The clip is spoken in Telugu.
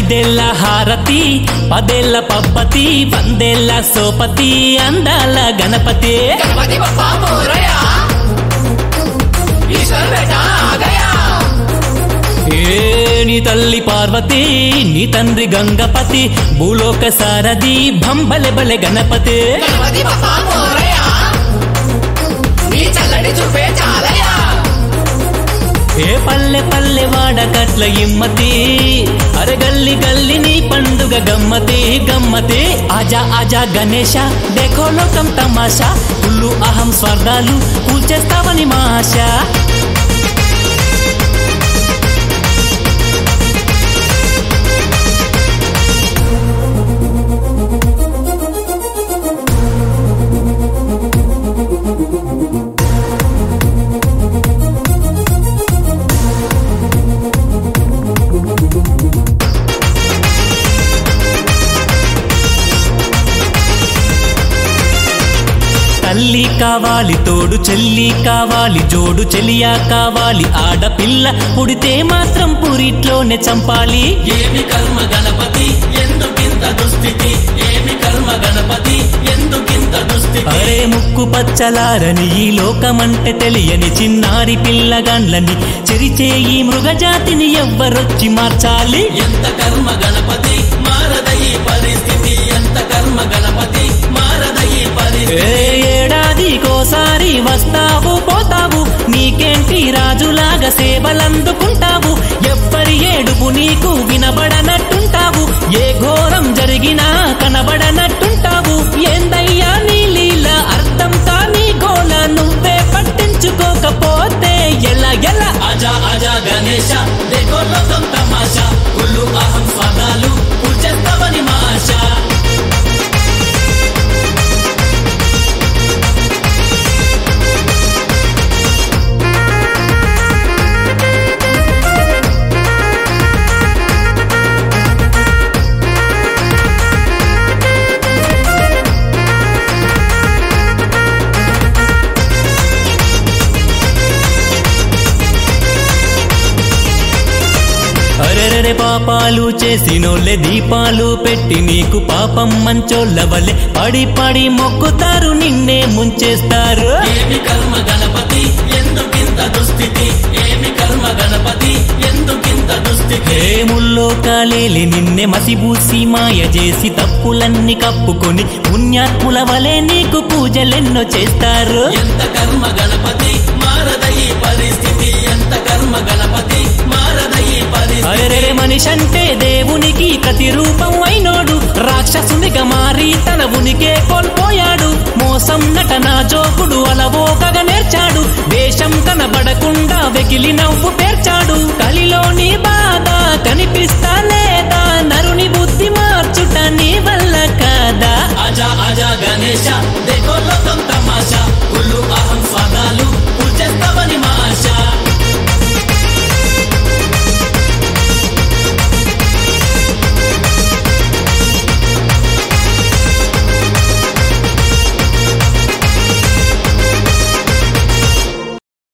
ఐదేళ్ల హారతి పదేళ్ల పబ్బతి వందేళ్ల సోపతి అందాల గణపతి गणपति बप्पा मोरया ईश्वर बेटा आ गया ఏ నీ తల్లి పార్వతి నీ తండ్రి గంగపతి భూలోక సారథి భంబలె బలె గణపతి గణపతి బప్పా మోరయా నీ చల్లడి చూపే చాలయా ఏ పల్లె పల్లె వాడకట్ల ఇమ్మతి అరే గల్లి గల్లి నీ పండుగ గమ్మతి గమ్మతి ఆజా ఆజా గణేష డెకో లోకం తమాషా కుళ్ళు అహం స్వర్గాలు కూల్చేస్తావని మా ఆశ తల్లి కావాలి తోడు చెల్లి కావాలి జోడు చెలియా కావాలి ఆడపిల్ల పుడితే మాత్రం పురిట్లోనే చంపాలి ఏమి కర్మ గణపతి ఎందుకింత దుస్థితి ఏమి కర్మ గణపతి ఎందుకింత దుస్థితి అరే ముక్కు పచ్చలారని ఈ లోకమంటే తెలియని చిన్నారి పిల్లగాండ్లని చెరిచే ఈ మృగజాతిని ఎవ్వరొచ్చి మార్చాలి ఎంత కర్మ గణపతి మారద ఈ పరిస్థితి ఎంత కర్మ గణపతి మారద ఈ ఏ పరిస్థితి ఏడాదికోసారి వస్తావు పోతావు నీకేంటి రాజులాగా సేవలందుకుంటావు ఎవ్వరి ఏడుపు నీకు వినబడనట్టుంటావు ఏ ఘోరం జరిగినా కనబడనట్టుంటావు ఏందయ్యా నీ లీల అర్థం కాని గోల నువ్వే పట్టించుకోకపోతే ఎలా ఎలా అజా అజా గణేశ దేకో లోకం తమాషా కుళ్ళు అహం స్వాదాలు కూర్చేస్తావని మా ఆశ అరెరెరె పాపాలు చేసినోళ్ళే దీపాలు పెట్టి నీకు పాపం మంచోళ్ళ వల్లే పడి పడి మొక్కుతారు నిన్నే ముంచేస్తారు ఏమి కర్మ గణపతి ఎందుకింత దుస్థితి ఏమి కర్మ గణపతి ఎందుకింత దుస్థితి ఏముల్లో కాలేలి నిన్నే మసిబూసి మాయ చేసి తప్పులన్నీ కప్పుకొని పుణ్యాత్ముల వలె నీకు పూజలెన్నో చేస్తారు ఎంత కర్మ గణపతి మారద ఈ పరిస్థితి ఎంత కర్మ గణపతి మారద ఈ పరిస్థితి అరెరెరె మనిషంటే దేవునికి ప్రతిరూపం అయినోడు రాక్షసునిగా మారి తన ఉనికే కోల్పోయాడు మోసం నటన జోకుడు అలవోకగా నేర్చాడు వేషం కనబడకుండా వెకిలి నవ్వు పేర్చాడు కలిలోని బాధ కనిపిస్తా లేదా నరుని బుద్ధి మార్చుట నీ వల్ల కాదా అజా అజా గణేశ